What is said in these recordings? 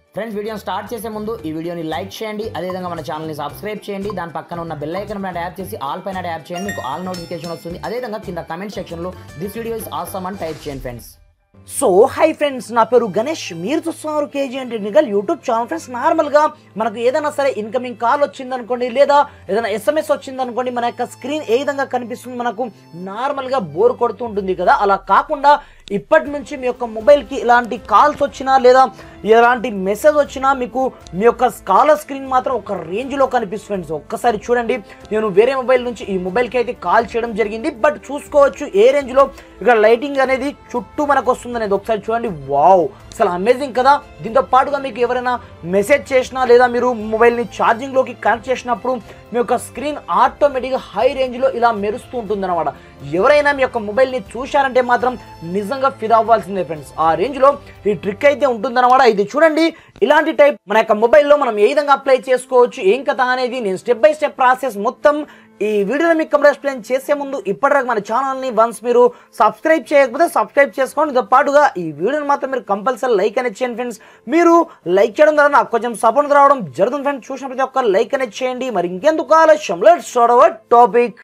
friends వీడియోని start చేసే ముందు ఈ వీడియోని లైక్ చేయండి అదేవిధంగా మన ఛానల్ని సబ్స్క్రైబ్ చేయండి దాని పక్కన ఉన్న బెల్ ఐకన్ పైన ట్యాప్ చేసి ఆల్ పైన ట్యాప్ చేయండి మీకు ఆల్ నోటిఫికేషన్ వస్తుంది అదేవిధంగా కింద కమెంట్ సెక్షన్లో దిస్ వీడియో ఇస్ ఆసమ్ అని టైప్ చేయండి ఫ్రెండ్స్ సో హై ఫ్రెండ్స్ నా పేరు గణేష్ మీరు చూస్తున్నారు KG and technical YouTube channel friends నార్మల్గా మనకు ఏదైనా సరే ఇన్కమింగ్ కాల్ వచ్చింది అనుకోండి లేదా ఏదైనా ఎస్ఎంఎస్ వచ్చింది అనుకోండి మన యొక్క స్క్రీన్ ఏ విధంగా కనిపిస్తుంది మనకు నార్మల్గా బోర్ కొడుతూ ఉంటుంది కదా అలా కాకుండా ఇప్పటి నుంచి మీ యొక్క మొబైల్కి ఇలాంటి కాల్స్ వచ్చినా లేదా ఎలాంటి మెసేజ్ వచ్చినా మీకు మీ యొక్క కాలర్ స్క్రీన్ మాత్రం ఒక రేంజ్లో కనిపిస్తుంది ఫ్రెండ్స్ ఒక్కసారి చూడండి నేను వేరే మొబైల్ నుంచి ఈ మొబైల్కి అయితే కాల్ చేయడం జరిగింది బట్ చూసుకోవచ్చు ఏ రేంజ్లో ఇక్కడ లైటింగ్ అనేది చుట్టూ మనకు వస్తుంది అనేది ఒకసారి చూడండి వావ్ అసలు అమేజింగ్ కదా దీంతో పాటుగా మీకు ఎవరైనా మెసేజ్ చేసినా లేదా మీరు మొబైల్ని ఛార్జింగ్లోకి కనెక్ట్ చేసినప్పుడు మీ యొక్క స్క్రీన్ ఆటోమేటిక్గా హై రేంజ్లో ఇలా మెరుస్తూ ఉంటుంది అనమాట ఎవరైనా మీ యొక్క మొబైల్ని చూశారంటే మాత్రం నిజంగా ఫిదా అవ్వాల్సిందే ఫ్రెండ్స్ ఆ రేంజ్లో ఈ ట్రిక్ అయితే ఉంటుందన్నమాట ఇది చూడండి ఇలాంటి టైప్ మన యొక్క మొబైల్లో మనం ఏ విధంగా అప్లై చేసుకోవచ్చు ఏం కథ అనేది నేను స్టెప్ బై స్టెప్ ప్రాసెస్ మొత్తం ఈ వీడియోని మీకు కంప్లీట్ ఎక్స్ప్లెయిన్ చేసే ముందు ఇప్పటివరకు మన ఛానల్ని వన్స్ మీరు సబ్స్క్రైబ్ చేయకపోతే సబ్స్క్రైబ్ చేసుకోండి దీంతో పాటుగా ఈ వీడియోని మాత్రం మీరు కంపల్సరీ లైక్ అనేది చేయండి ఫ్రెండ్స్ మీరు లైక్ చేయడం ద్వారా నాకు కొంచెం సపోర్ట్ రావడం జరుగుతుంది ఫ్రెండ్స్ చూసిన ప్రతి ఒక్క లైక్ అనేది చేయండి మరి ఇంకెందుకు ఆలస్యం let's start our topic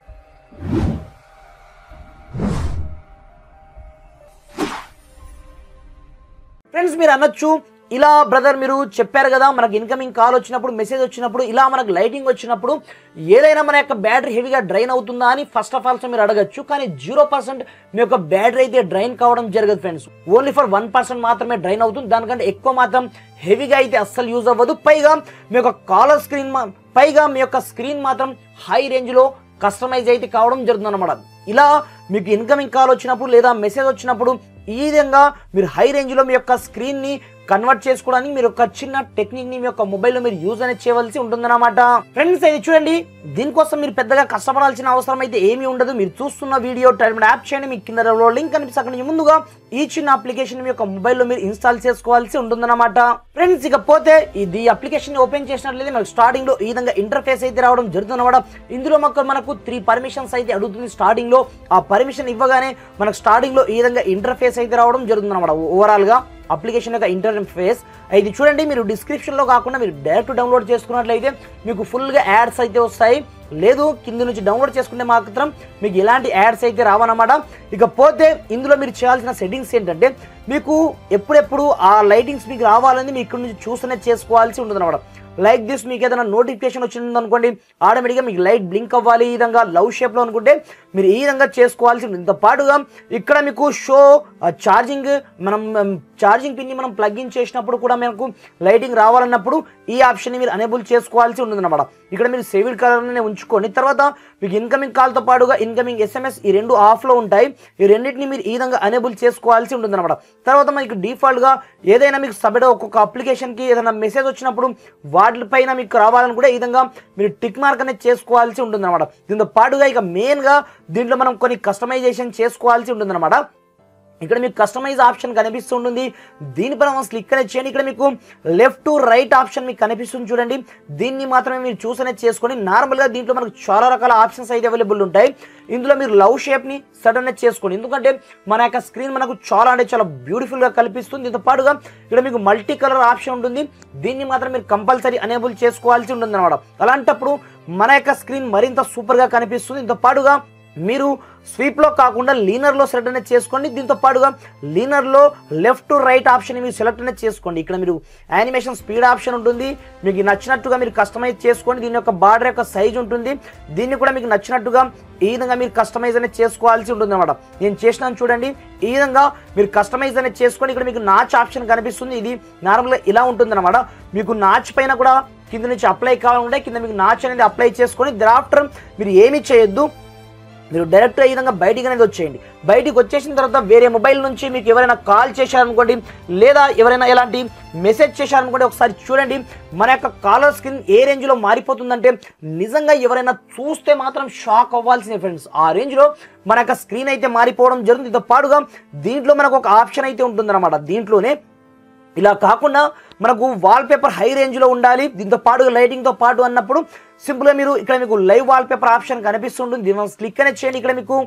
friends మీరు అనొచ్చు ఇలా బ్రదర్ మీరు చెప్పారు కదా మనకు ఇన్కమింగ్ కాల్ వచ్చినప్పుడు మెసేజ్ వచ్చినప్పుడు ఇలా మనకు లైటింగ్ వచ్చినప్పుడు ఏదైనా మన యొక్క బ్యాటరీ హెవీగా డ్రైన్ అవుతుందా అని ఫస్ట్ ఆఫ్ ఆల్ మీరు అడగచ్చు కానీ జీరో పర్సెంట్ మీ యొక్క బ్యాటరీ అయితే డ్రైన్ కావడం జరగదు friends only for one percent మాత్రమే డ్రైన్ అవుతుంది దానికంటే ఎక్కువ మాత్రం హెవీగా అయితే అస్సలు యూజ్ అవ్వదు పైగా మీ యొక్క కాలర్ స్క్రీన్ పైగా మీ యొక్క స్క్రీన్ మాత్రం హై రేంజ్లో కస్టమైజ్ అయితే కావడం జరుగుతుంది అనమాట ఇలా మీకు ఇన్కమింగ్ కాల్ వచ్చినప్పుడు లేదా మెసేజ్ వచ్చినప్పుడు ఈ విధంగా మీరు హై రేంజ్లో మీ యొక్క స్క్రీన్ని కన్వర్ట్ చేసుకోవడానికి మీరు ఒక చిన్న టెక్నిక్ ని మీ యొక్క మొబైల్లో మీరు యూజ్ అనేది చేయవలసి ఉంటుందన్నమాట ఫ్రెండ్స్ ఇది చూడండి దీనికోసం మీరు పెద్దగా కష్టపడాల్సిన అవసరం అయితే ఏమీ ఉండదు మీరు చూస్తున్న వీడియో టైం యాప్ చేయండి మీకు కింద లింక్ కనిపిస్తే అక్కడి నుంచి ముందుగా ఈ చిన్న అప్లికేషన్ మీ యొక్క మొబైల్లో మీరు ఇన్స్టాల్ చేసుకోవాల్సి ఉంటుందన్నమాట ఫ్రెండ్స్ ఇకపోతే ఇది అప్లికేషన్ ఓపెన్ చేసినట్లయితే మనకు స్టార్టింగ్ లో ఈ విధంగా ఇంటర్ఫేస్ అయితే రావడం జరుగుతుందన్నమాట ఇందులో మాకు మనకు త్రీ పర్మిషన్స్ అయితే అడుగుతుంది స్టార్టింగ్ లో ఆ పర్మిషన్ ఇవ్వగానే మనకు స్టార్టింగ్ లో ఈ విధంగా ఇంటర్ఫేస్ అయితే రావడం జరుగుతుందన్నమాట ఓవరాల్ గా అప్లికేషన్ యొక్క ఇంటర్ఫేస్ ఇది చూడండి మీరు డిస్క్రిప్షన్లో కాకుండా మీరు డైరెక్ట్ డౌన్లోడ్ చేసుకున్నట్లయితే మీకు ఫుల్గా యాడ్స్ అయితే వస్తాయి లేదు కింద నుంచి డౌన్లోడ్ చేసుకుంటే మాత్రం మీకు ఎలాంటి యాడ్స్ అయితే రావన్నమాట ఇకపోతే ఇందులో మీరు చేయాల్సిన సెట్టింగ్స్ ఏంటంటే మీకు ఎప్పుడెప్పుడు ఆ లైటింగ్స్ మీకు రావాలని మీకు ఇక్కడ నుంచి చూస్తూనే చేసుకోవాల్సి ఉంటుంది అనమాట లైక్ దిస్ మీకు ఏదైనా నోటిఫికేషన్ వచ్చింది అనుకోండి ఆటోమేటిక్గా మీకు లైట్ బ్లింక్ అవ్వాలి ఈ విధంగా లవ్ షేప్లో అనుకుంటే మీరు ఈ విధంగా చేసుకోవాల్సి ఉంటుంది ఇంత పాటుగా ఇక్కడ మీకు షో ఛార్జింగ్ మనం ఛార్జింగ్ పిన్ని మనం ప్లగ్ ఇన్ చేసినప్పుడు కూడా మనకు లైటింగ్ రావాలన్నప్పుడు ఈ ఆప్షన్ని మీరు అనేబుల్ చేసుకోవాల్సి ఉంటుంది అనమాట ఇక్కడ మీరు సేవిడ్ కలర్ని ఉంచుకొని తర్వాత మీకు ఇన్కమింగ్ కాల్తో పాటుగా ఇన్కమింగ్ ఎస్ఎంఎస్ ఈ రెండు ఆఫ్లో ఉంటాయి ఈ రెండింటిని మీరు ఈ విధంగా అనేబుల్ చేసుకోవాల్సి ఉంటుంది అనమాట తర్వాత మనకి డిఫాల్ట్గా ఏదైనా మీకు సపరేట్ ఒక్కొక్క అప్లికేషన్కి ఏదైనా మెసేజ్ వచ్చినప్పుడు వాటిపైన మీకు రావాలని కూడా ఈ విధంగా మీరు టిక్ మార్క్ అనేది చేసుకోవాల్సి ఉంటుంది అనమాట దీంతో పాటుగా ఇక మెయిన్గా దీంట్లో మనం కొన్ని కస్టమైజేషన్ చేసుకోవాల్సి ఉంటుంది అనమాట ఇక్కడ మీకు కస్టమైజ్ ఆప్షన్ కనిపిస్తుంటుంది దీనిపైన మనం క్లిక్ అనేది చేయండి ఇక్కడ మీకు లెఫ్ట్ టు రైట్ ఆప్షన్ మీకు కనిపిస్తుంది చూడండి దీన్ని మాత్రమే మీరు చూస్ అనేది చేసుకొని నార్మల్గా దీంట్లో మనకు చాలా రకాల ఆప్షన్స్ అయితే అవైలబుల్ ఉంటాయి ఇందులో మీరు లవ్ షేప్ని సెట్ అనేది చేసుకోండి ఎందుకంటే మన యొక్క స్క్రీన్ మనకు చాలా అంటే చాలా బ్యూటిఫుల్గా కనిపిస్తుంది దీంతో పాటుగా ఇక్కడ మీకు మల్టీ కలర్ ఆప్షన్ ఉంటుంది దీన్ని మాత్రం మీరు కంపల్సరీ అనేబుల్ చేసుకోవాల్సి ఉంటుంది అనమాట అలాంటప్పుడు మన యొక్క స్క్రీన్ మరింత సూపర్గా కనిపిస్తుంది దీంతో పాటుగా మీరు స్వీప్లో కాకుండా లీనర్లో సెలెక్ట్ అనేది చేసుకోండి దీంతో పాటుగా లీనర్లో లెఫ్ట్ టు రైట్ ఆప్షన్ మీరు సెలెక్ట్ అనేది చేసుకోండి ఇక్కడ మీరు యానిమేషన్ స్పీడ్ ఆప్షన్ ఉంటుంది మీకు నచ్చినట్టుగా మీరు కస్టమైజ్ చేసుకోండి దీని యొక్క బార్డర్ యొక్క సైజ్ ఉంటుంది దీన్ని కూడా మీకు నచ్చినట్టుగా ఈ విధంగా మీరు కస్టమైజ్ అనేది చేసుకోవాల్సి ఉంటుంది అనమాట నేను చేసినాను చూడండి ఈ విధంగా మీరు కస్టమైజ్ అనేది చేసుకోండి ఇక్కడ మీకు నాచ్ ఆప్షన్ కనిపిస్తుంది ఇది నార్మల్గా ఇలా ఉంటుంది అనమాట మీకు నాచ్ పైన కూడా కింద నుంచి అప్లై కావాలంటే కింద మీకు నాచ్ అనేది అప్లై చేసుకొని ద్రాఫ్టర్ మీరు ఏమీ చేయొద్దు మీరు డైరెక్ట్ ఈ విధంగా బయటికి అనేది వచ్చేయండి బయటికి వచ్చేసిన తర్వాత వేరే మొబైల్ నుంచి మీకు ఎవరైనా కాల్ చేశారనుకోండి లేదా ఎవరైనా ఎలాంటి మెసేజ్ చేశారనుకోండి ఒకసారి చూడండి మన యొక్క కాలర్ స్క్రీన్ ఏ రేంజ్లో మారిపోతుందంటే నిజంగా ఎవరైనా చూస్తే మాత్రం షాక్ అవ్వాల్సిందే ఫ్రెండ్స్ ఆ రేంజ్లో మన యొక్క స్క్రీన్ అయితే మారిపోవడం జరుగుతుంది దీంతో పాటుగా దీంట్లో మనకు ఒక ఆప్షన్ అయితే ఉంటుందన్నమాట దీంట్లోనే ఇలా కాకుండా మనకు వాల్ పేపర్ హై రేంజ్లో ఉండాలి దీంతో పాటు లైటింగ్తో పాటు అన్నప్పుడు సింపుల్గా మీరు ఇక్కడ మీకు లైవ్ వాల్ పేపర్ ఆప్షన్ కనిపిస్తుంటుంది దీని క్లిక్ అనేది చేయండి ఇక్కడ మీకు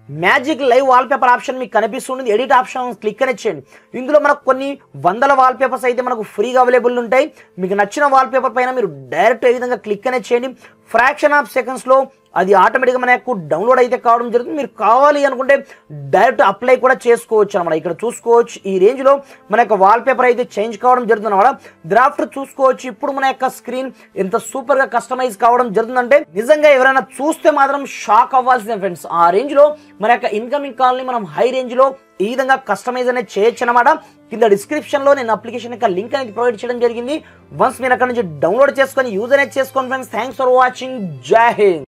మ్యాజిక్ లైవ్ వాల్పేపర్ ఆప్షన్ మీకు కనిపిస్తుంది ఎడిట్ ఆప్షన్ క్లిక్ అనేది చేయండి ఇందులో మనకు కొన్ని వందల వాల్పేపర్స్ అయితే మనకు ఫ్రీగా అవైలబుల్ ఉంటాయి మీకు నచ్చిన వాల్పేపర్ పైన మీరు డైరెక్ట్ ఏ విధంగా క్లిక్ అనేది చేయండి ఫ్రాక్షన్ ఆఫ్ సెకండ్స్లో అది ఆటోమేటిక్గా మనకు డౌన్లోడ్ అయితే కావడం జరుగుతుంది మీరు కావాలి అనుకుంటే డైరెక్ట్ అప్లై కూడా చేసుకోవచ్చు అనమాట ఇక్కడ చూసుకోవచ్చు ఈ రేంజ్లో మన యొక్క వాల్పేపర్ అయితే చేంజ్ కావడం జరుగుతుంది అనమాట డ్రాఫ్ట్ చూసుకోవచ్చు ఇప్పుడు మన యొక్క స్క్రీన్ ఎంత సూపర్గా కస్టమైజ్ కావడం జరుగుతుందంటే నిజంగా ఎవరైనా చూస్తే మాత్రం షాక్ అవ్వాల్సిందే ఫ్రెండ్స్ ఆ రేంజ్లో మన యొక్క ఇన్కమింగ్ కాల్ని మనం హై రేంజ్లో ఈ విధంగా కస్టమైజ్ అనేది చేయొచ్చు అనమాట కింద డిస్క్రిప్షన్లో నేను అప్లికేషన్ యొక్క లింక్ అనేది ప్రొవైడ్ చేయడం జరిగింది వన్స్ మీరు అక్కడ నుంచి డౌన్లోడ్ చేసుకొని యూజ్ అనేది చేసుకోండి ఫ్రెండ్స్ థ్యాంక్స్ ఫర్ వాచింగ్ జై హింద్